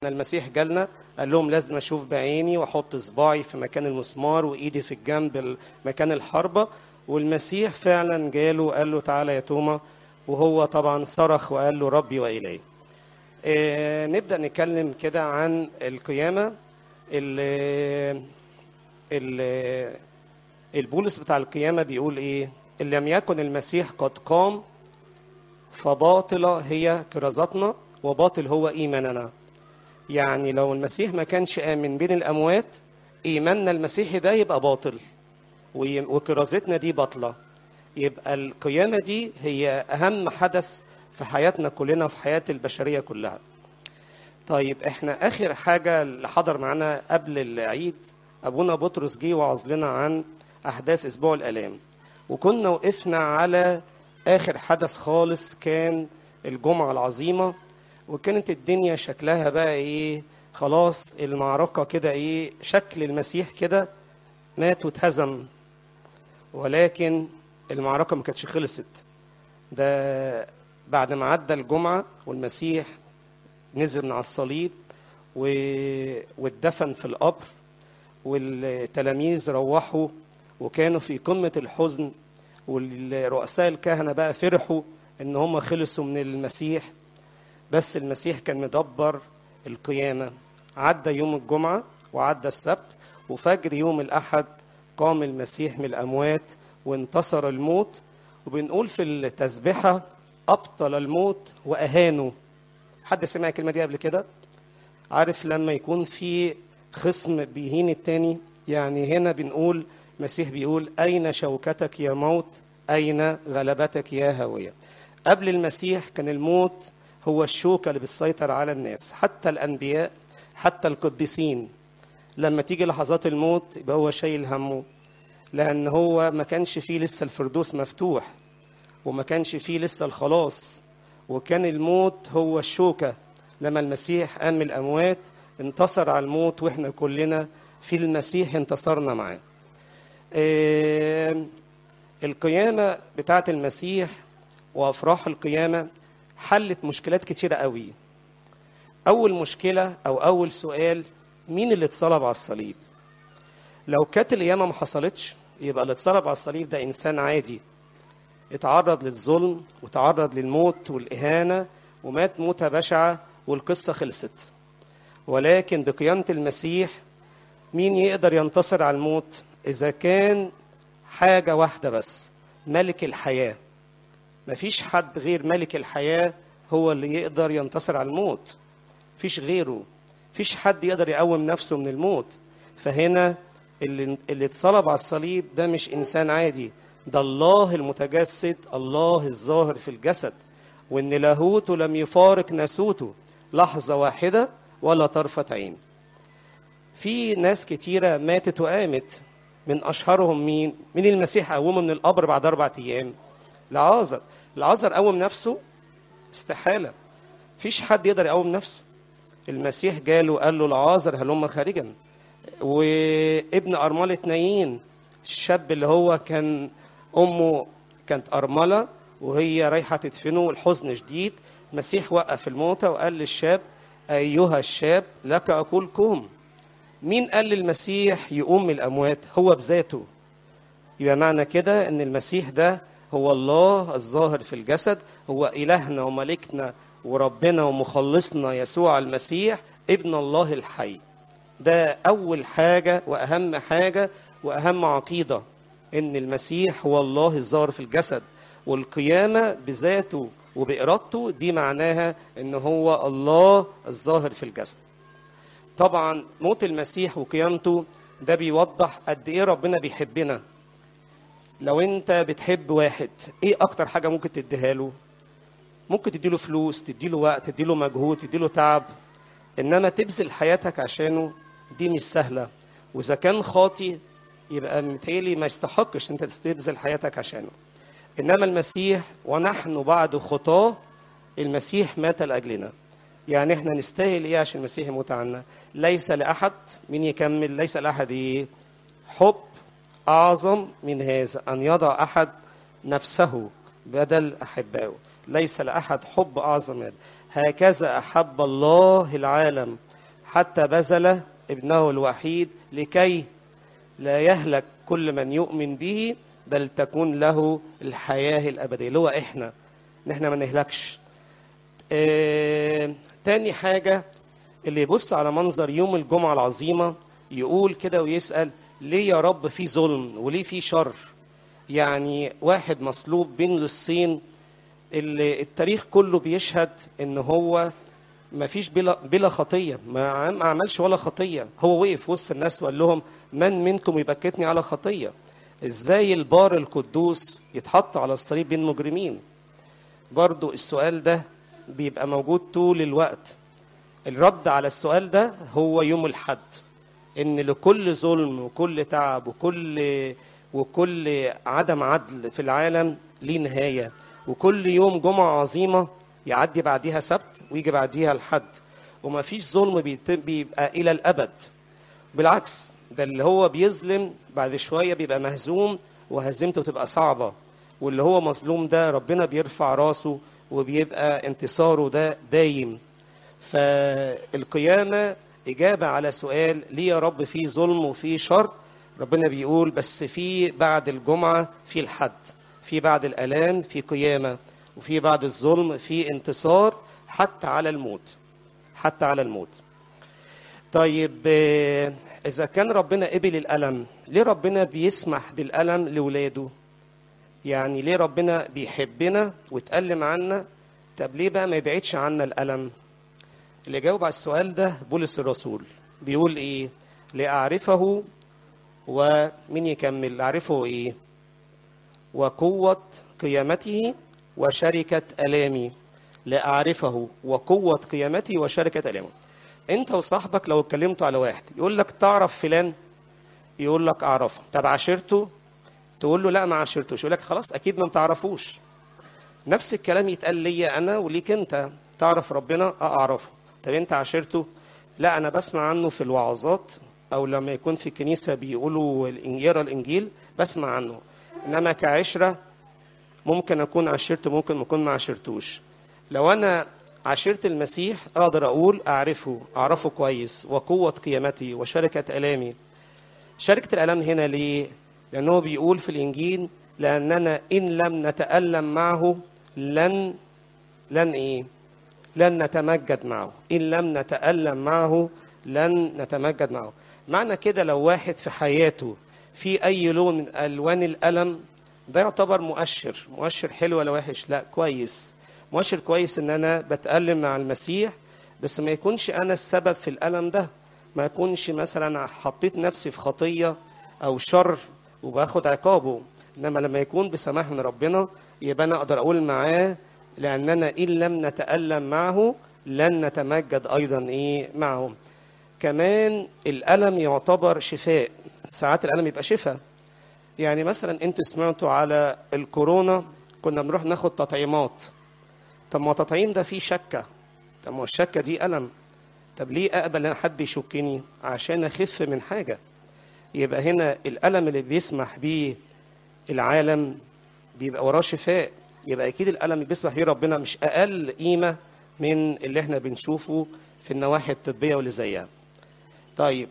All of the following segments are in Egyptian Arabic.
المسيح جالنا قال لهم لازم اشوف بعيني واحط صباعي في مكان المسمار وايدي في الجنب مكان الحربه والمسيح فعلا جاله قال له تعالى يا توما وهو طبعا صرخ وقال له ربي والهي آه نبدا نتكلم كده عن القيامه ال ال البولس بتاع القيامه بيقول ايه ان لم يكن المسيح قد قام فباطله هي كرازتنا وباطل هو ايماننا يعني لو المسيح ما كانش قام من بين الاموات ايماننا المسيحي ده يبقى باطل وكرازتنا دي باطله يبقى القيامه دي هي اهم حدث في حياتنا كلنا وفي حياه البشريه كلها طيب احنا اخر حاجه اللي حضر معانا قبل العيد ابونا بطرس جه وعظ لنا عن احداث اسبوع الالام وكنا وقفنا على اخر حدث خالص كان الجمعه العظيمه وكانت الدنيا شكلها بقى ايه خلاص المعركة كده ايه شكل المسيح كده مات واتهزم ولكن المعركة ما كانتش خلصت ده بعد ما عدى الجمعة والمسيح نزل من على الصليب و... واتدفن في القبر والتلاميذ روحوا وكانوا في قمة الحزن والرؤساء الكهنة بقى فرحوا ان هم خلصوا من المسيح بس المسيح كان مدبر القيامة عدى يوم الجمعة وعدى السبت وفجر يوم الأحد قام المسيح من الأموات وانتصر الموت وبنقول في التسبحة أبطل الموت وأهانه حد سمع الكلمة دي قبل كده عارف لما يكون في خصم بيهين التاني يعني هنا بنقول المسيح بيقول أين شوكتك يا موت أين غلبتك يا هاوية قبل المسيح كان الموت هو الشوكة اللي بتسيطر على الناس حتى الأنبياء حتى القديسين لما تيجي لحظات الموت يبقى هو شايل همه لأن هو ما كانش فيه لسه الفردوس مفتوح وما كانش فيه لسه الخلاص وكان الموت هو الشوكة لما المسيح قام من الأموات انتصر على الموت وإحنا كلنا في المسيح انتصرنا معاه إيه القيامة بتاعة المسيح وأفراح القيامة حلت مشكلات كتيرة قوي أول مشكلة أو أول سؤال مين اللي اتصلب على الصليب لو كانت القيامة ما حصلتش يبقى اللي اتصلب على الصليب ده إنسان عادي اتعرض للظلم وتعرض للموت والإهانة ومات موتة بشعة والقصة خلصت ولكن بقيامة المسيح مين يقدر ينتصر على الموت إذا كان حاجة واحدة بس ملك الحياة مفيش حد غير ملك الحياة هو اللي يقدر ينتصر على الموت مفيش غيره مفيش حد يقدر يقوم نفسه من الموت فهنا اللي, اللي اتصلب على الصليب ده مش إنسان عادي ده الله المتجسد الله الظاهر في الجسد وإن لاهوته لم يفارق ناسوته لحظة واحدة ولا طرفة عين في ناس كتيرة ماتت وقامت من أشهرهم مين؟ من المسيح قومه من القبر بعد أربع أيام لعازر لعازر قوم نفسه استحالة فيش حد يقدر يقوم نفسه المسيح جاله قال له لعازر هلم خارجا وابن أرملة نايين الشاب اللي هو كان أمه كانت أرملة وهي رايحة تدفنه الحزن شديد المسيح وقف الموتى وقال للشاب أيها الشاب لك أقول قوم مين قال للمسيح يقوم من الأموات هو بذاته يبقى معنى كده ان المسيح ده هو الله الظاهر في الجسد هو إلهنا وملكنا وربنا ومخلصنا يسوع المسيح ابن الله الحي ده أول حاجة وأهم حاجة وأهم عقيدة إن المسيح هو الله الظاهر في الجسد والقيامة بذاته وبإرادته دي معناها إن هو الله الظاهر في الجسد طبعا موت المسيح وقيامته ده بيوضح قد إيه ربنا بيحبنا لو انت بتحب واحد ايه اكتر حاجه ممكن تديها له ممكن تديله فلوس تديله وقت تديله مجهود تديله تعب انما تبذل حياتك عشانه دي مش سهله واذا كان خاطي يبقى متهيألي ما يستحقش انت تبذل حياتك عشانه انما المسيح ونحن بعد خطاه المسيح مات لاجلنا يعني احنا نستاهل ايه عشان المسيح يموت عنا ليس لاحد مين يكمل ليس لاحد ايه حب أعظم من هذا أن يضع أحد نفسه بدل أحبائه ليس لأحد حب أعظم هذا هكذا أحب الله العالم حتى بذل ابنه الوحيد لكي لا يهلك كل من يؤمن به بل تكون له الحياة الأبدية اللي هو إحنا إن إحنا ما نهلكش آه، تاني حاجة اللي يبص على منظر يوم الجمعة العظيمة يقول كده ويسأل ليه يا رب في ظلم وليه في شر يعني واحد مصلوب بين للصين اللي التاريخ كله بيشهد ان هو ما فيش بلا, بلا خطية ما عم- ما عملش ولا خطية هو وقف وسط الناس وقال لهم من منكم يبكتني على خطية ازاي البار القدوس يتحط على الصليب بين مجرمين برضو السؤال ده بيبقى موجود طول الوقت الرد على السؤال ده هو يوم الحد ان لكل ظلم وكل تعب وكل وكل عدم عدل في العالم ليه نهايه وكل يوم جمعه عظيمه يعدي بعديها سبت ويجي بعديها الحد وما فيش ظلم بيتم بيبقى الى الابد بالعكس ده اللي هو بيظلم بعد شويه بيبقى مهزوم وهزيمته تبقى صعبه واللي هو مظلوم ده ربنا بيرفع راسه وبيبقى انتصاره ده دايم فالقيامة إجابة على سؤال ليه يا رب في ظلم وفي شر ربنا بيقول بس في بعد الجمعة في الحد في بعد الآلام في قيامة وفي بعد الظلم في انتصار حتى على الموت حتى على الموت طيب آه، إذا كان ربنا قبل الألم ليه ربنا بيسمح بالألم لولاده يعني ليه ربنا بيحبنا وتألم عنا طب ليه بقى ما يبعدش عنا الألم اللي جاوب على السؤال ده بولس الرسول بيقول ايه لأعرفه ومين يكمل أعرفه ايه وقوة قيامته وشركة ألامي لأعرفه وقوة قيامته وشركة ألامه انت وصاحبك لو اتكلمتوا على واحد يقول لك تعرف فلان يقول لك اعرفه طب عاشرته تقول له لا ما عاشرتوش يقول لك خلاص اكيد ما بتعرفوش نفس الكلام يتقال ليا انا وليك انت تعرف ربنا اه اعرفه طب انت عاشرته لا انا بسمع عنه في الوعظات او لما يكون في الكنيسه بيقولوا الإن- يقرا الانجيل بسمع عنه انما كعشره ممكن اكون عاشرته ممكن ما اكون ما عاشرتوش لو انا عاشرت المسيح اقدر اقول اعرفه اعرفه كويس وقوه قيامتي وشركه الامي شركه الالام هنا ليه لانه بيقول في الانجيل لاننا ان لم نتالم معه لن لن ايه لن نتمجد معه إن لم نتألم معه لن نتمجد معه معنى كده لو واحد في حياته في أي لون من ألوان الألم ده يعتبر مؤشر مؤشر حلو ولا وحش لا كويس مؤشر كويس إن أنا بتألم مع المسيح بس ما يكونش أنا السبب في الألم ده ما يكونش مثلا حطيت نفسي في خطية أو شر وباخد عقابه إنما لما يكون بسماح من ربنا يبقى أنا أقدر أقول معاه لأننا إن لم نتألم معه لن نتمجد أيضا إيه معه كمان الألم يعتبر شفاء ساعات الألم يبقى شفاء يعني مثلا انتوا سمعتوا على الكورونا كنا بنروح ناخد تطعيمات طب ما التطعيم ده فيه شكة طب ما الشكة دي ألم طب ليه أقبل ان حد يشكني عشان أخف من حاجة يبقى هنا الألم اللي بيسمح بيه العالم بيبقى وراه شفاء يبقى اكيد الالم اللي بيسمح بيه ربنا مش اقل قيمه من اللي احنا بنشوفه في النواحي الطبيه واللي زيها طيب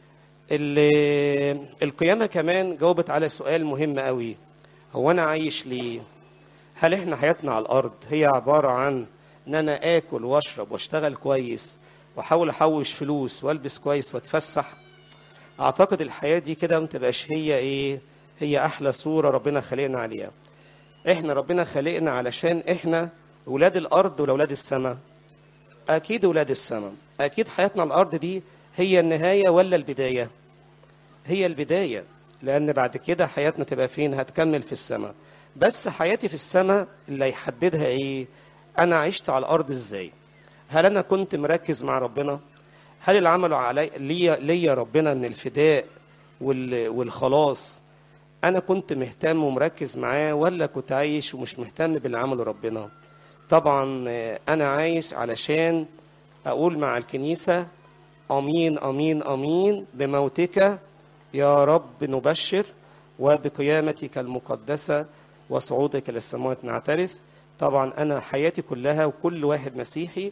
ال- القيامه كمان جاوبت على سؤال مهم قوي هو انا عايش ليه هل احنا حياتنا على الارض هي عباره عن ان انا اكل واشرب واشتغل كويس واحاول احوش فلوس والبس كويس واتفسح اعتقد الحياه دي كده ما تبقاش هي ايه هي احلى صوره ربنا خلقنا عليها احنا ربنا خلقنا علشان احنا ولاد الارض ولا ولاد السماء اكيد ولاد السماء اكيد حياتنا على الارض دي هي النهايه ولا البدايه هي البدايه لان بعد كده حياتنا تبقى فين هتكمل في السماء بس حياتي في السماء اللي هيحددها ايه انا عشت على الارض ازاي هل انا كنت مركز مع ربنا هل اللي عمله علي ليا ليا ربنا من الفداء وال- والخلاص انا كنت مهتم ومركز معاه ولا كنت عايش ومش مهتم باللي عمله ربنا طبعا آه، انا عايش علشان اقول مع الكنيسه امين امين امين بموتك يا رب نبشر وبقيامتك المقدسه وصعودك للسماوات نعترف طبعا انا حياتي كلها وكل واحد مسيحي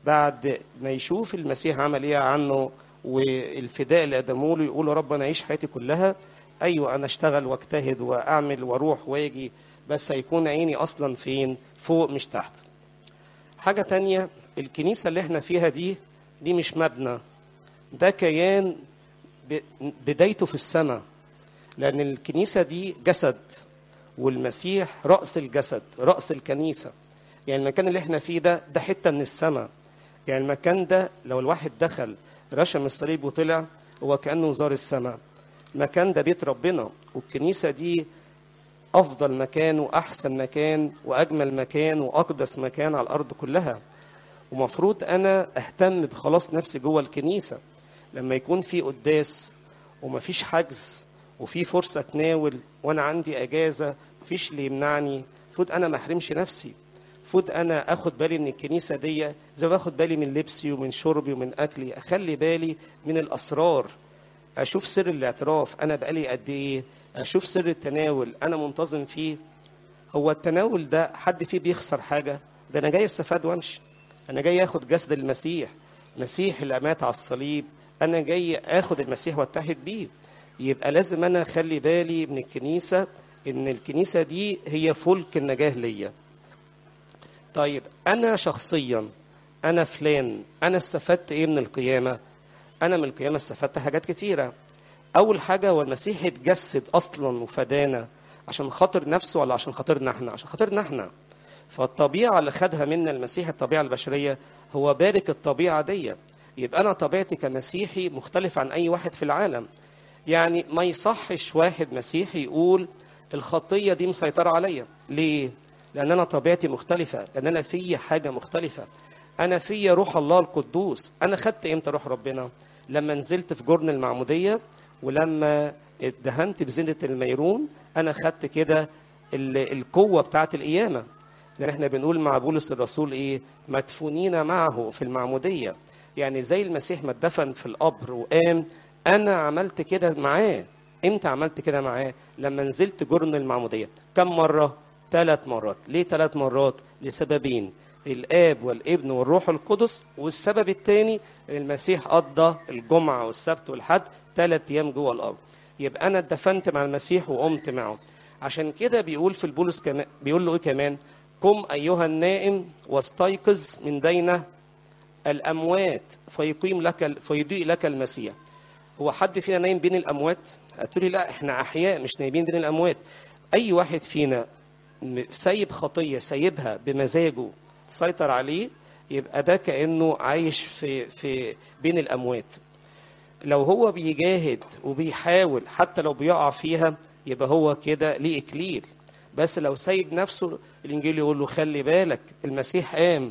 بعد ما يشوف المسيح عمل ايه عنه والفداء اللي قدمه له يقول يا رب انا اعيش حياتي كلها ايوه انا اشتغل واجتهد واعمل واروح واجي بس هيكون عيني اصلا فين فوق مش تحت حاجه تانية الكنيسه اللي احنا فيها دي دي مش مبنى ده كيان ب- بدايته في السماء لان الكنيسه دي جسد والمسيح راس الجسد راس الكنيسه يعني المكان اللي احنا فيه ده ده حته من السماء يعني المكان ده لو الواحد دخل رشم الصليب وطلع هو كانه زار السماء المكان ده بيت ربنا والكنيسه دي افضل مكان واحسن مكان واجمل مكان واقدس مكان على الارض كلها ومفروض انا اهتم بخلاص نفسي جوه الكنيسه لما يكون في قداس ومفيش حجز وفي فرصه اتناول وانا عندي اجازه مفيش اللي يمنعني المفروض انا ما احرمش نفسي المفروض انا اخد بالي من الكنيسه دي زي ما باخد بالي من لبسي ومن شربي ومن اكلي اخلي بالي من الاسرار اشوف سر الاعتراف انا بقالي قد ايه اشوف سر التناول انا منتظم فيه هو التناول ده حد فيه بيخسر حاجه ده انا جاي استفاد وامشي انا جاي اخد جسد المسيح مسيح اللي مات على الصليب انا جاي اخد المسيح واتحد بيه يبقى لازم انا اخلي بالي من الكنيسه ان الكنيسه دي هي فلك النجاه ليا طيب انا شخصيا انا فلان انا استفدت ايه من القيامه انا من القيامه استفدت حاجات كتيره اول حاجه هو المسيح اتجسد اصلا وفدانا عشان خاطر نفسه ولا عشان خاطرنا احنا عشان خاطرنا احنا فالطبيعه اللي خدها منا المسيح الطبيعه البشريه هو بارك الطبيعه دي يبقى انا طبيعتي كمسيحي مختلف عن اي واحد في العالم يعني ما يصحش واحد مسيحي يقول الخطيه دي مسيطره عليا ليه لان انا طبيعتي مختلفه لان انا في حاجه مختلفه انا في روح الله القدوس انا خدت امتى روح ربنا لما نزلت في جرن المعموديه ولما اتدهنت بزينه الميرون انا خدت كده ال- القوه بتاعه القيامه لان احنا بنقول مع بولس الرسول ايه مدفونين معه في المعموديه يعني زي المسيح ما اتدفن في القبر وقام انا عملت كده معاه امتى عملت كده معاه لما نزلت جرن المعموديه كم مره ثلاث مرات ليه ثلاث مرات لسببين الاب والابن والروح القدس والسبب الثاني المسيح قضى الجمعه والسبت والحد ثلاث ايام جوه الارض يبقى انا اتدفنت مع المسيح وقمت معه عشان كده بيقول في البولس كمان بيقول له ايه كمان قم ايها النائم واستيقظ من بين الاموات فيقيم لك فيضيء لك المسيح هو حد فينا نايم بين الاموات قلت لي لا احنا احياء مش نايمين بين الاموات اي واحد فينا م- سايب خطيه سايبها بمزاجه تسيطر عليه يبقى ده كانه عايش في في بين الاموات لو هو بيجاهد وبيحاول حتى لو بيقع فيها يبقى هو كده ليه اكليل بس لو سايب نفسه الانجيل يقول له خلي بالك المسيح قام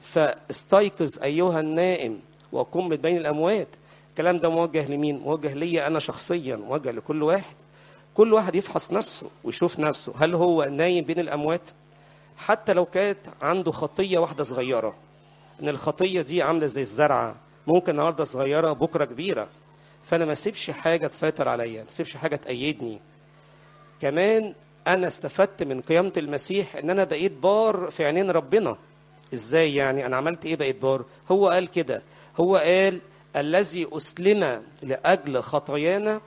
فاستيقظ ايها النائم وقم من بين الاموات الكلام ده موجه لمين موجه ليا انا شخصيا موجه لكل واحد كل واحد يفحص نفسه ويشوف نفسه هل هو نايم بين الاموات حتى لو كانت عنده خطيه واحده صغيره ان الخطيه دي عامله زي الزرعه ممكن النهارده صغيره بكره كبيره فانا ما اسيبش حاجه تسيطر عليا ما اسيبش حاجه تأيدني كمان انا استفدت من قيامه المسيح ان انا بقيت بار في عينين ربنا ازاي يعني انا عملت ايه بقيت بار هو قال كده هو قال الذي اسلم لاجل خطايانا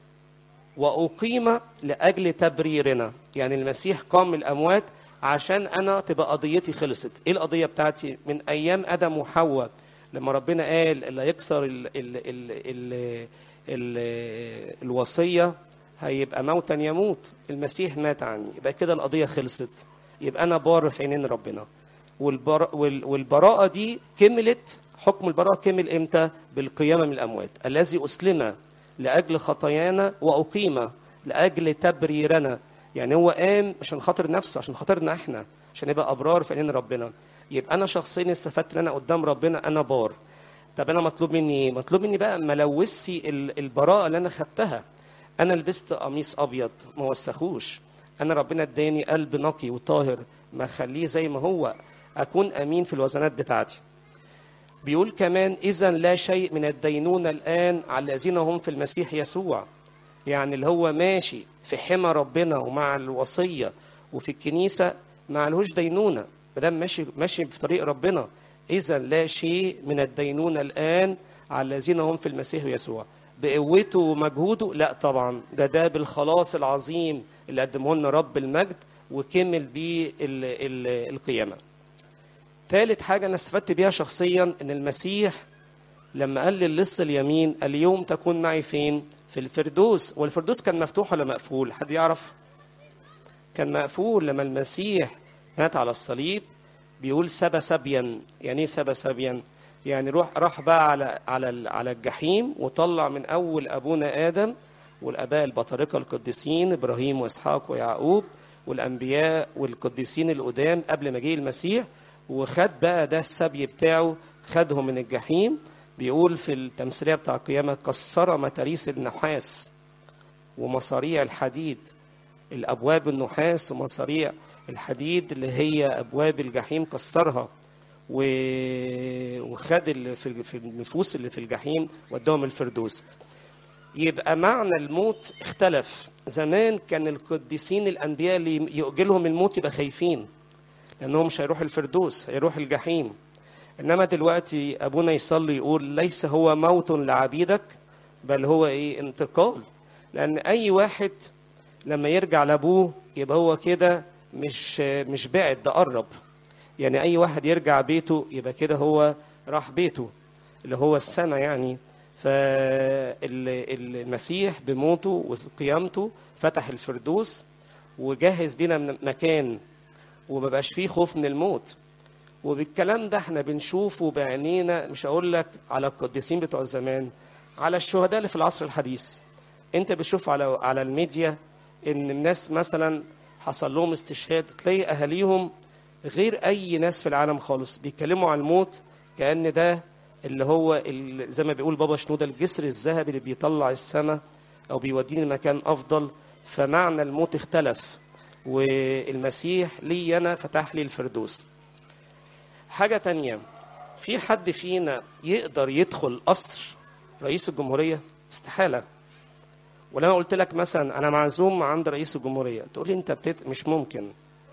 واقيم لاجل تبريرنا يعني المسيح قام من الاموات عشان انا تبقى قضيتي خلصت ايه القضيه بتاعتي من ايام ادم وحواء لما ربنا قال اللي يكسر ال ال ال ال ال الوصيه هيبقى موتا يموت المسيح مات عني يبقى كده القضيه خلصت يبقى انا بار في عينين ربنا والبر... وال... والبراءه دي كملت حكم البراءه كمل امتى بالقيامه من الاموات الذي اسلم لاجل خطايانا واقيم لاجل تبريرنا يعني هو قام عشان خاطر نفسه عشان خاطرنا احنا عشان يبقى ابرار في عينين ربنا يبقى انا شخصيا استفدت ان انا قدام ربنا انا بار طب انا مطلوب مني ايه مطلوب مني بقى ما لوثي ال- البراءه اللي انا خدتها انا لبست قميص ابيض ما وسخوش انا ربنا اداني قلب نقي وطاهر ما اخليه زي ما هو اكون امين في الوزنات بتاعتي بيقول كمان اذا لا شيء من الدينونه الان على الذين هم في المسيح يسوع يعني اللي هو ماشي في حمى ربنا ومع الوصيه وفي الكنيسه ما عليهوش دينونه ما دام ماشي ماشي في طريق ربنا إذا لا شيء من الدينونة الآن على الذين هم في المسيح يسوع بقوته ومجهوده لا طبعا ده ده بالخلاص العظيم اللي قدمه لنا رب المجد وكمل بيه ال- ال- القيامة ثالث حاجة أنا استفدت بيها شخصيا إن المسيح لما قال للص اليمين اليوم تكون معي فين؟ في الفردوس والفردوس كان مفتوح ولا مقفول؟ حد يعرف؟ كان مقفول لما المسيح مات على الصليب بيقول سبى سبيا يعني ايه سبى سبيا؟ يعني روح راح بقى على على على الجحيم وطلع من اول ابونا ادم والاباء البطاركه القديسين ابراهيم واسحاق ويعقوب والانبياء والقديسين القدام قبل ما جه المسيح وخد بقى ده السبي بتاعه خدهم من الجحيم بيقول في التمثيليه بتاع القيامه كسر متاريس النحاس ومصاريع الحديد الابواب النحاس ومصاريع الحديد اللي هي ابواب الجحيم كسرها و- وخد اللي في في النفوس اللي في الجحيم وداهم الفردوس يبقى معنى الموت اختلف زمان كان القديسين الانبياء اللي يؤجلهم الموت يبقى خايفين لانهم مش هيروح الفردوس هيروح الجحيم انما دلوقتي ابونا يصلي يقول ليس هو موت لعبيدك بل هو ايه انتقال لان اي واحد لما يرجع لابوه يبقى هو كده مش مش بعد ده قرب يعني اي واحد يرجع بيته يبقى كده هو راح بيته اللي هو السماء يعني فالمسيح بموته وقيامته فتح الفردوس وجهز لنا من- مكان وما بقاش فيه خوف من الموت وبالكلام ده احنا بنشوفه بعينينا مش هقول لك على القديسين بتوع زمان على الشهداء اللي في العصر الحديث انت بتشوف على على الميديا ان الناس مثلا حصل لهم استشهاد تلاقي اهاليهم غير اي ناس في العالم خالص بيتكلموا عن الموت كان ده اللي هو ال- زي ما بيقول بابا شنودة الجسر الذهبي اللي بيطلع السماء او بيوديني لمكان افضل فمعنى الموت اختلف والمسيح لي انا فتح لي الفردوس حاجة تانية في حد فينا يقدر يدخل قصر رئيس الجمهورية استحالة ولو أنا قلت لك مثلا أنا معزوم عند رئيس الجمهورية تقول لي أنت بتت... مش ممكن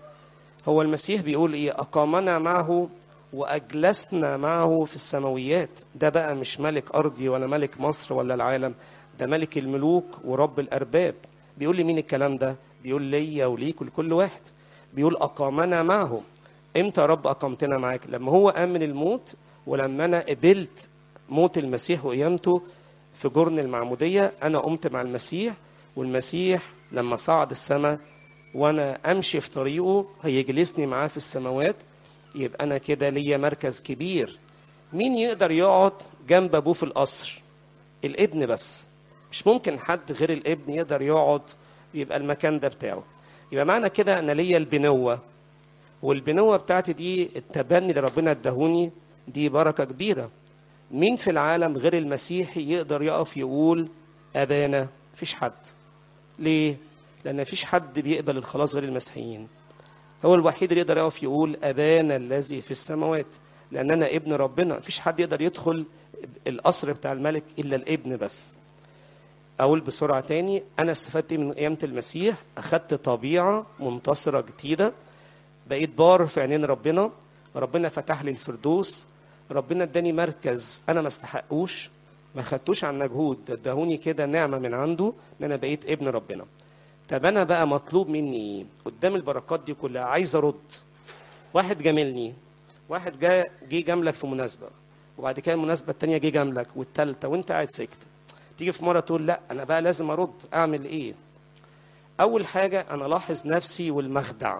هو المسيح بيقول إيه أقامنا معه وأجلسنا معه في السماويات ده بقى مش ملك أرضي ولا ملك مصر ولا العالم ده ملك الملوك ورب الأرباب بيقول لي مين الكلام ده بيقول ليا وليك ولكل واحد بيقول أقامنا معه امتى يا رب اقمتنا معاك لما هو امن الموت ولما انا قبلت موت المسيح وقيامته في جرن المعموديه انا قمت مع المسيح والمسيح لما صعد السماء وانا امشي في طريقه هيجلسني معاه في السماوات يبقى انا كده ليا مركز كبير مين يقدر يقعد جنب ابوه في القصر الابن بس مش ممكن حد غير الابن يقدر يقعد يبقى المكان ده بتاعه يبقى معنى كده انا ليا البنوه والبنوة بتاعتي دي التبني اللي ربنا اداهوني دي بركة كبيرة مين في العالم غير المسيحي يقدر يقف يقول أبانا مفيش حد ليه؟ لأن مفيش حد بيقبل الخلاص غير المسيحيين هو الوحيد اللي يقدر يقف يقول أبانا الذي في السماوات لأن أنا ابن ربنا مفيش حد يقدر يدخل القصر بتاع الملك إلا الابن بس أقول بسرعة تاني أنا استفدت من قيامة المسيح أخدت طبيعة منتصرة جديدة بقيت بار في عينين ربنا ربنا فتح لي الفردوس ربنا اداني مركز انا ما استحقوش ما خدتوش عن مجهود ده اداهوني كده نعمه من عنده ان انا بقيت ابن ربنا طب انا بقى مطلوب مني ايه قدام البركات دي كلها عايز ارد واحد جاملني واحد جه جه جاملك في مناسبه وبعد كده المناسبه التانيه جه جاملك والتالته وانت قاعد ساكت تيجي في مره تقول لا انا بقى لازم ارد اعمل ايه اول حاجه انا الاحظ نفسي والمخدع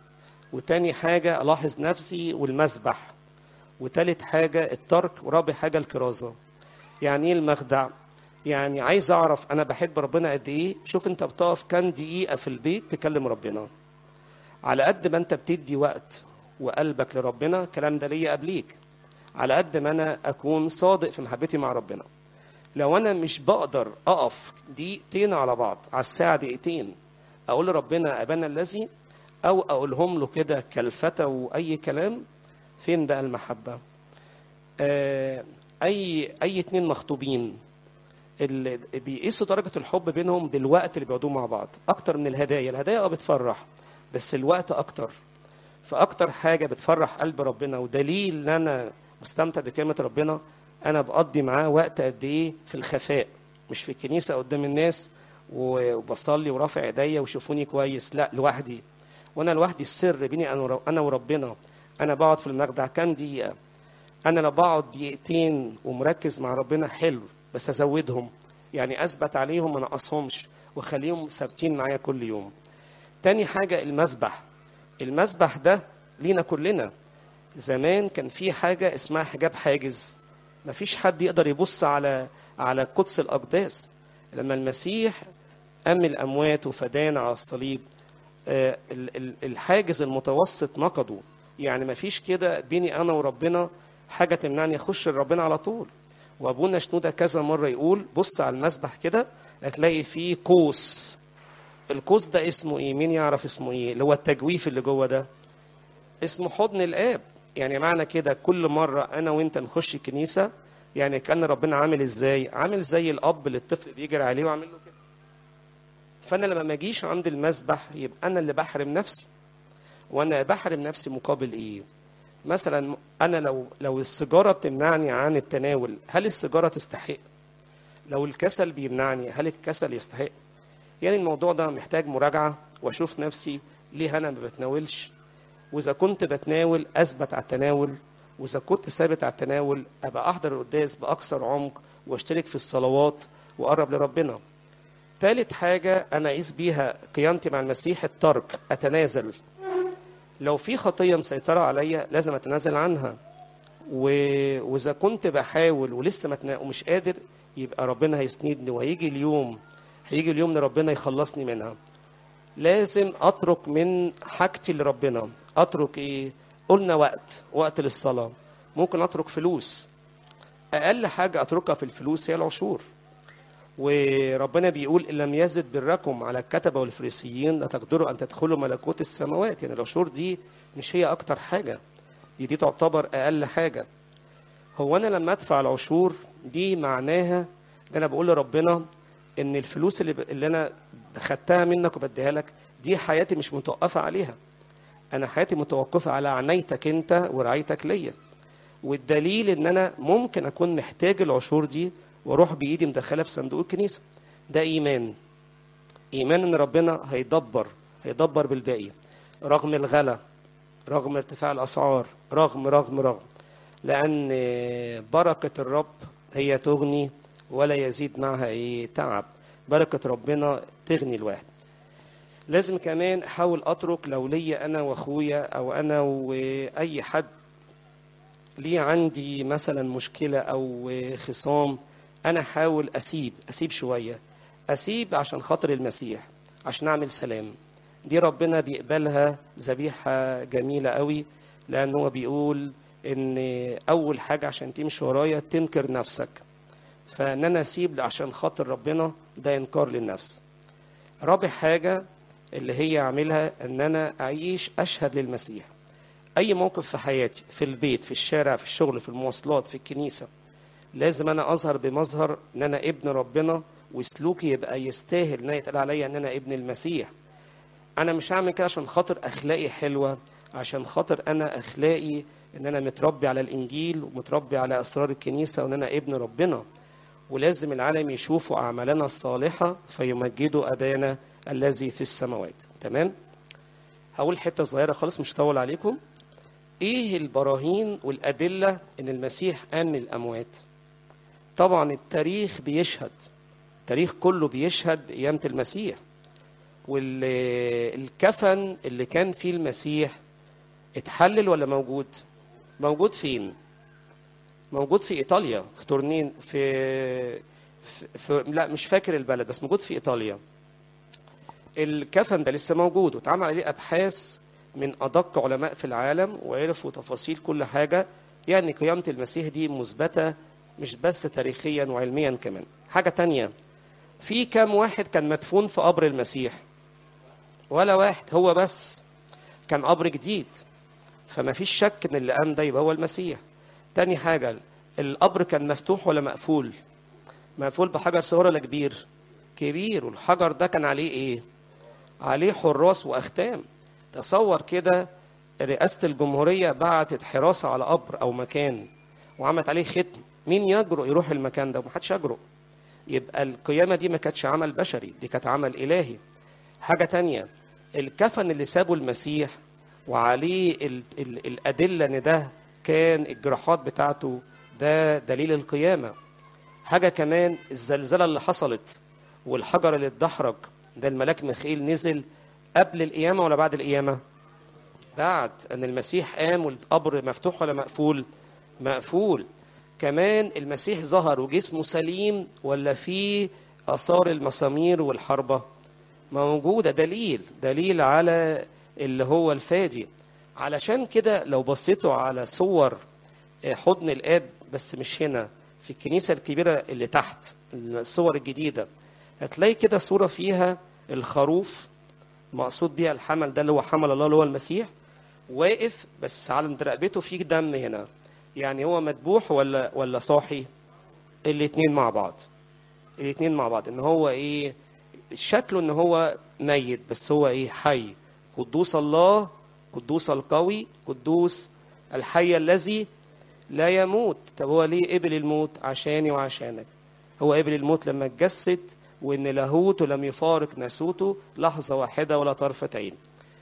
وتاني حاجة ألاحظ نفسي والمسبح وتالت حاجة الترك ورابع حاجة الكرازة يعني إيه المخدع؟ يعني عايز أعرف أنا بحب ربنا قد إيه شوف أنت بتقف كام دقيقة في البيت تكلم ربنا على قد ما أنت بتدي وقت وقلبك لربنا الكلام ده ليا قبليك على قد ما أنا أكون صادق في محبتي مع ربنا لو أنا مش بقدر أقف دقيقتين على بعض على الساعة دقيقتين أقول لربنا أبانا الذي او اقولهم له كده كلفتة واي كلام فين بقى المحبة آه اي اي اتنين مخطوبين اللي بيقيسوا درجة الحب بينهم بالوقت اللي بيقعدوه مع بعض اكتر من الهدايا الهدايا اه بتفرح بس الوقت اكتر فاكتر حاجة بتفرح قلب ربنا ودليل ان انا مستمتع بكلمة ربنا أنا بقضي معاه وقت قد إيه في الخفاء مش في الكنيسة قدام الناس وبصلي ورافع ايديا ويشوفوني كويس لا لوحدي وانا لوحدي السر بيني انا انا وربنا انا بقعد في المخدع كام دقيقه انا لو بقعد دقيقتين ومركز مع ربنا حلو بس ازودهم يعني اثبت عليهم ما انقصهمش واخليهم ثابتين معايا كل يوم تاني حاجه المسبح المسبح ده لينا كلنا زمان كان في حاجه اسمها حجاب حاجز مفيش حد يقدر يبص على على قدس الاقداس لما المسيح قام الاموات وفدانا على الصليب آه الحاجز المتوسط نقضه يعني ما فيش كده بيني انا وربنا حاجه تمنعني اخش لربنا على طول وابونا شنوده كذا مره يقول بص على المسبح كده هتلاقي فيه قوس القوس ده اسمه ايه مين يعرف اسمه ايه اللي هو التجويف اللي جوه ده اسمه حضن الاب يعني معنى كده كل مره انا وانت نخش الكنيسه يعني كان ربنا عامل ازاي عامل زي الاب اللي الطفل بيجري عليه وعامل له كده فانا لما ما اجيش عند المسبح يبقى انا اللي بحرم نفسي وانا بحرم نفسي مقابل ايه مثلا انا لو لو السيجاره بتمنعني عن التناول هل السيجاره تستحق لو الكسل بيمنعني هل الكسل يستحق يعني الموضوع ده محتاج مراجعه واشوف نفسي ليه انا ما بتناولش واذا كنت بتناول اثبت على التناول واذا كنت ثابت على التناول ابقى احضر القداس باكثر عمق واشترك في الصلوات واقرب لربنا ثالث حاجة أنا أقيس بيها قيامتي مع المسيح الترك أتنازل لو في خطية مسيطرة عليا لازم أتنازل عنها و... وإذا كنت بحاول ولسه متنا... ومش قادر يبقى ربنا هيسندني وهيجي اليوم هيجي اليوم ان ربنا يخلصني منها لازم اترك من حاجتي لربنا اترك ايه قلنا وقت وقت للصلاه ممكن اترك فلوس اقل حاجه اتركها في الفلوس هي العشور وربنا بيقول ان لم يزد بركم على الكتبه والفريسيين لا تقدروا ان تدخلوا ملكوت السماوات يعني العشور دي مش هي اكتر حاجه دي دي تعتبر اقل حاجه هو انا لما ادفع العشور دي معناها ان انا بقول لربنا ان الفلوس اللي, ب... اللي انا خدتها منك وبديها لك دي حياتي مش متوقفه عليها انا حياتي متوقفه على عنايتك انت ورعايتك ليا والدليل ان انا ممكن اكون محتاج العشور دي واروح بايدي مدخلها في صندوق الكنيسه ده ايمان ايمان ان ربنا هيدبر هيدبر بالباقي رغم الغلا رغم ارتفاع الاسعار رغم رغم رغم لان بركه الرب هي تغني ولا يزيد معها ايه تعب بركه ربنا تغني الواحد لازم كمان احاول اترك لو ليا انا واخويا او انا واي حد ليه عندي مثلا مشكله او خصام انا احاول اسيب اسيب شويه اسيب عشان خاطر المسيح عشان اعمل سلام دي ربنا بيقبلها ذبيحه جميله قوي لان هو بيقول ان اول حاجه عشان تمشي ورايا تنكر نفسك فان انا اسيب عشان خاطر ربنا ده انكار للنفس رابع حاجه اللي هي اعملها ان انا اعيش اشهد للمسيح اي موقف في حياتي في البيت في الشارع في الشغل في المواصلات في الكنيسه لازم انا اظهر بمظهر ان انا ابن ربنا وسلوكي يبقى يستاهل ان يتقال عليا ان انا ابن المسيح انا مش هعمل كده عشان خاطر اخلاقي حلوه عشان خاطر انا اخلاقي ان انا متربي على الانجيل ومتربي على اسرار الكنيسه وان انا ابن ربنا ولازم العالم يشوفوا اعمالنا الصالحه فيمجدوا ابانا الذي في السماوات تمام هقول حته صغيره خالص مش هطول عليكم ايه البراهين والادله ان المسيح قام من الاموات طبعا التاريخ بيشهد التاريخ كله بيشهد بقيامه المسيح والكفن اللي كان فيه المسيح اتحلل ولا موجود موجود فين موجود في ايطاليا في تورنين في, في, في لا مش فاكر البلد بس موجود في ايطاليا الكفن ده لسه موجود واتعمل عليه ابحاث من ادق علماء في العالم وعرفوا تفاصيل كل حاجه يعني قيامه المسيح دي مثبته مش بس تاريخيا وعلميا كمان حاجه تانية في كام واحد كان مدفون في قبر المسيح ولا واحد هو بس كان قبر جديد فما فيش شك ان اللي قام ده يبقى هو المسيح تاني حاجه القبر كان مفتوح ولا مقفول مقفول بحجر صغير ولا كبير كبير والحجر ده كان عليه ايه عليه حراس واختام تصور كده رئاسة الجمهورية بعتت حراسة على قبر أو مكان وعملت عليه ختم مين يجرؤ يروح المكان ده ومحدش يجرؤ يبقى القيامة دي ما كانتش عمل بشري دي كانت عمل إلهي حاجة تانية الكفن اللي سابه المسيح وعليه ال ال الأدلة إن ده كان الجراحات بتاعته ده دليل القيامة حاجة كمان الزلزلة اللي حصلت والحجر اللي اتدحرج ده الملاك ميخائيل نزل قبل القيامة ولا بعد القيامة؟ بعد أن المسيح قام والقبر مفتوح ولا مقفول؟ مقفول كمان المسيح ظهر وجسمه سليم ولا فيه آثار المسامير والحربة؟ موجودة دليل دليل على اللي هو الفادي علشان كده لو بصيتوا على صور حضن الآب بس مش هنا في الكنيسة الكبيرة اللي تحت الصور الجديدة هتلاقي كده صورة فيها الخروف مقصود بيها الحمل ده اللي هو حمل الله اللي هو المسيح واقف بس على رقبته فيه دم هنا يعني هو مذبوح ولا ولا صاحي الاتنين مع بعض الاتنين مع بعض ان هو ايه شكله ان هو ميت بس هو ايه حي قدوس الله قدوس القوي قدوس الحي الذي لا يموت طب هو ليه قبل الموت عشاني وعشانك هو قبل الموت لما اتجسد وان لاهوته لم يفارق ناسوته لحظه واحده ولا طرفه عين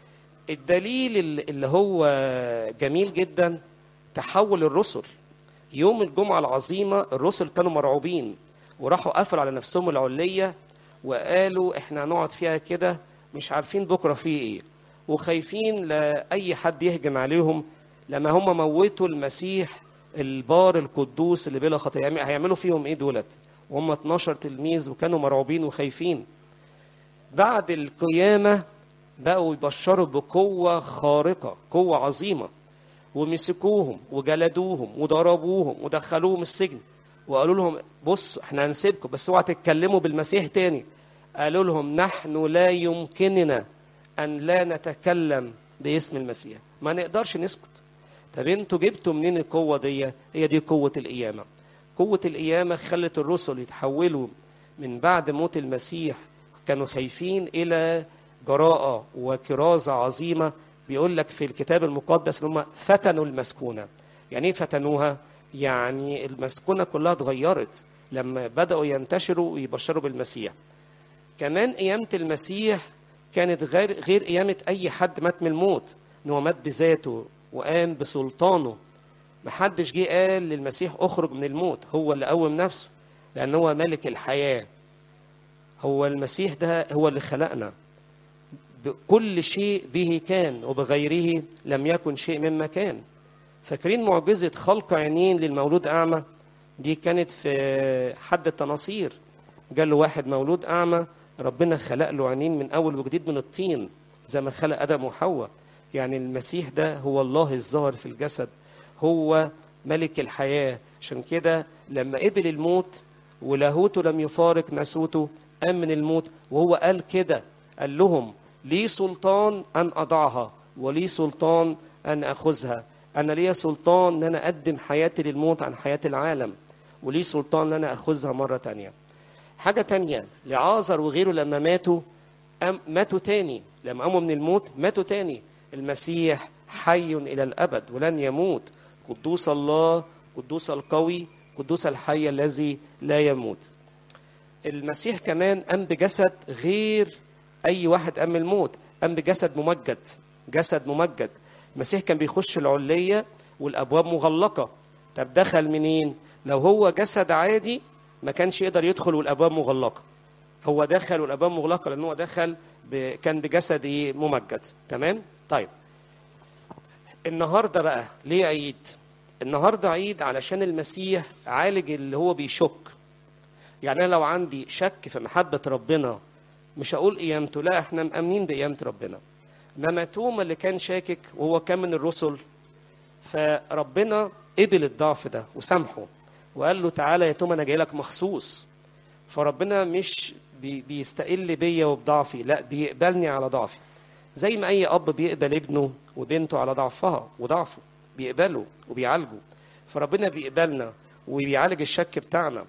الدليل اللي هو جميل جدا تحول الرسل يوم الجمعه العظيمه الرسل كانوا مرعوبين وراحوا قفلوا على نفسهم العليه وقالوا احنا هنقعد فيها كده مش عارفين بكره فيه ايه وخايفين لاي حد يهجم عليهم لما هم موتوا المسيح البار القدوس اللي بلا خطيه هيعملوا فيهم ايه دولت وهم 12 تلميذ وكانوا مرعوبين وخايفين بعد القيامة بقوا يبشروا بقوة خارقة قوة عظيمة ومسكوهم وجلدوهم وضربوهم ودخلوهم السجن وقالوا لهم بصوا احنا هنسيبكم بس اوعوا تتكلموا بالمسيح تاني قالوا لهم نحن لا يمكننا ان لا نتكلم باسم المسيح ما نقدرش نسكت طب انتوا جبتوا منين القوه دي هي دي قوه القيامه قوه القيامه خلت الرسل يتحولوا من بعد موت المسيح كانوا خايفين الى جراءه وكرازه عظيمه بيقول لك في الكتاب المقدس ان هم فتنوا المسكونه يعني ايه فتنوها يعني المسكونه كلها اتغيرت لما بداوا ينتشروا ويبشروا بالمسيح كمان قيامه المسيح كانت غير غير قيامه اي حد مات من الموت ان هو مات بذاته وقام بسلطانه محدش جه قال للمسيح اخرج من الموت هو اللي قوم نفسه لان هو ملك الحياه هو المسيح ده هو اللي خلقنا بكل شيء به كان وبغيره لم يكن شيء مما كان فاكرين معجزة خلق عينين للمولود أعمى دي كانت في حد التناصير قال له واحد مولود أعمى ربنا خلق له عينين من أول وجديد من الطين زي ما خلق آدم وحواء يعني المسيح ده هو الله الظاهر في الجسد هو ملك الحياة عشان كده لما قبل الموت ولاهوته لم يفارق ناسوته قام من الموت وهو قال كده قال لهم لي سلطان أن أضعها ولي سلطان أن أخذها أنا لي سلطان أن أنا أقدم حياتي للموت عن حياة العالم ولي سلطان أن أنا أخذها مرة تانية حاجة تانية لعازر وغيره لما ماتوا أم ماتوا تاني لما قاموا من الموت ماتوا تاني المسيح حي إلى الأبد ولن يموت قدوس الله قدوس القوي قدوس الحي الذي لا يموت المسيح كمان قام بجسد غير أي واحد قام الموت قام بجسد ممجد جسد ممجد المسيح كان بيخش العلية والأبواب مغلقة طب دخل منين لو هو جسد عادي ما كانش يقدر يدخل والأبواب مغلقة هو دخل والأبواب مغلقة لأن هو دخل ب... كان بجسد ممجد تمام طيب النهارده بقى ليه عيد النهارده عيد علشان المسيح عالج اللي هو بيشك يعني انا لو عندي شك في محبه ربنا مش هقول قيامته لا احنا مأمنين بقيامه ربنا انما توما اللي كان شاكك وهو كان من الرسل فربنا قبل الضعف ده وسامحه وقال له تعالى يا توما انا جاي لك مخصوص فربنا مش بي بيستقل بيا وبضعفي لا بيقبلني على ضعفي زي ما اي اب بيقبل ابنه وبنته على ضعفها وضعفه بيقبله وبيعالجه فربنا بيقبلنا وبيعالج الشك بتاعنا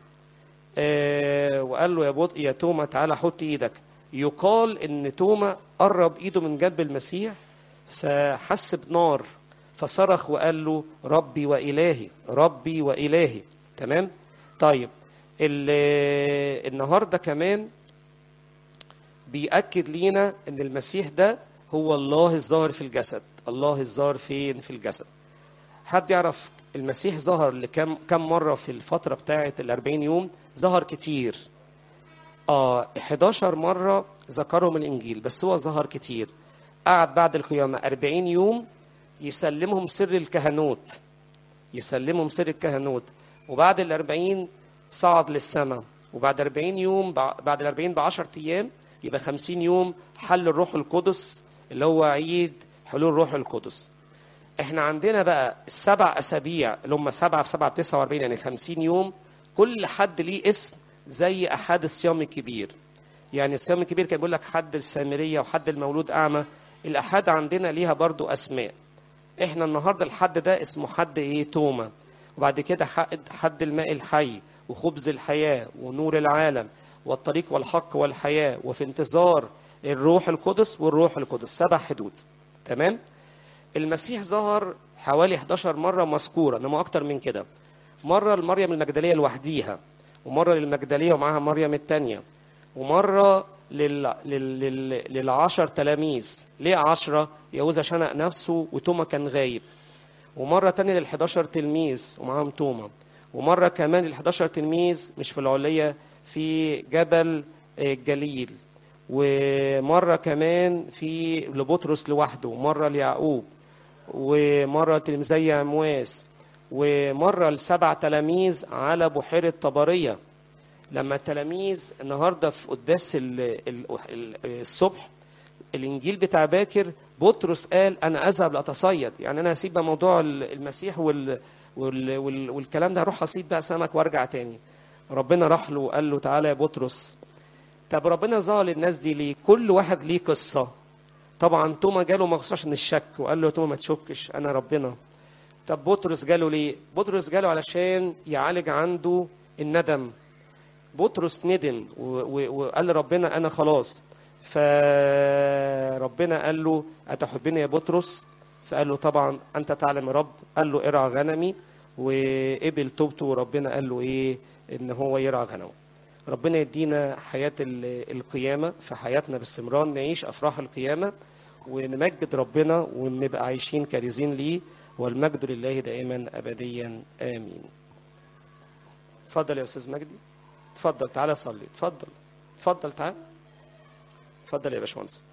آه وقال له يا بط يا توما تعالى حط ايدك يقال ان توما قرب ايده من جنب المسيح فحس بنار فصرخ وقال له ربي وإلهي ربي وإلهي تمام طيب ال- النهارده كمان بيأكد لينا ان المسيح ده هو الله الظاهر في الجسد الله الظاهر فين في الجسد حد يعرف المسيح ظهر لكم كم مرة في الفترة بتاعة الأربعين يوم ظهر كتير اه 11 مرة ذكرهم الإنجيل بس هو ظهر كتير قعد بعد القيامة 40 يوم يسلمهم سر الكهنوت يسلمهم سر الكهنوت وبعد الأربعين صعد للسماء وبعد 40 يوم بع- بعد الأربعين بعشر أيام يبقى 50 يوم حل الروح القدس اللي هو عيد حلول الروح القدس احنا عندنا بقى السبع اسابيع اللي هم سبعة في سبعة في 49 يعني 50 يوم كل حد ليه اسم زي احد الصيام الكبير يعني الصيام الكبير كان بيقول لك حد السامريه وحد المولود اعمى الاحاد عندنا ليها برضو اسماء احنا النهارده الحد ده اسمه حد ايه توما وبعد كده حد حد الماء الحي وخبز الحياه ونور العالم والطريق والحق والحياه وفي انتظار الروح القدس والروح القدس سبع حدود تمام المسيح ظهر حوالي 11 مرة مذكورة إنما أكتر من كده مرة لمريم المجدلية لوحديها ومرة للمجدلية ومعاها مريم التانية ومرة لل... لل... لل... للعشر تلاميذ ليه عشرة يهوذا شنق نفسه وتوما كان غايب ومرة تانية لل 11 تلميذ ومعاهم توما ومرة كمان لل 11 تلميذ مش في العلية في جبل آه، الجليل ومرة كمان في لبطرس لوحده ومرة ليعقوب ومرة تلميذي عمواس ومرة لسبع تلاميذ على بحيرة طبرية لما التلاميذ النهارده في قداس ال- ال- ال- الصبح الانجيل بتاع باكر بطرس قال انا اذهب لاتصيد يعني انا هسيب بقى موضوع ال- المسيح وال وال وال والكلام ده هروح اصيد بقى سمك وارجع تاني ربنا راح له وقال له تعالى يا بطرس طب ربنا ظهر للناس دي ليه كل واحد ليه قصه طبعا توما جاله مخصوص عشان الشك وقال له يا توما ما تشكش انا ربنا طب بطرس جاله ليه بطرس جاله علشان يعالج عنده الندم بطرس ندم و- و- وقال لربنا انا خلاص فربنا قال له اتحبني يا بطرس فقال له طبعا انت تعلم يا رب قال له ارعى غنمي وقبل توبته وربنا قال له ايه ان هو يرعى غنمه ربنا يدينا حياة ال- القيامة في حياتنا باستمرار نعيش أفراح القيامة ونمجد ربنا ونبقى عايشين كارزين ليه والمجد لله دائما أبديا آمين اتفضل يا أستاذ مجدي اتفضل تعالى صلي اتفضل اتفضل تعال اتفضل يا باشمهندس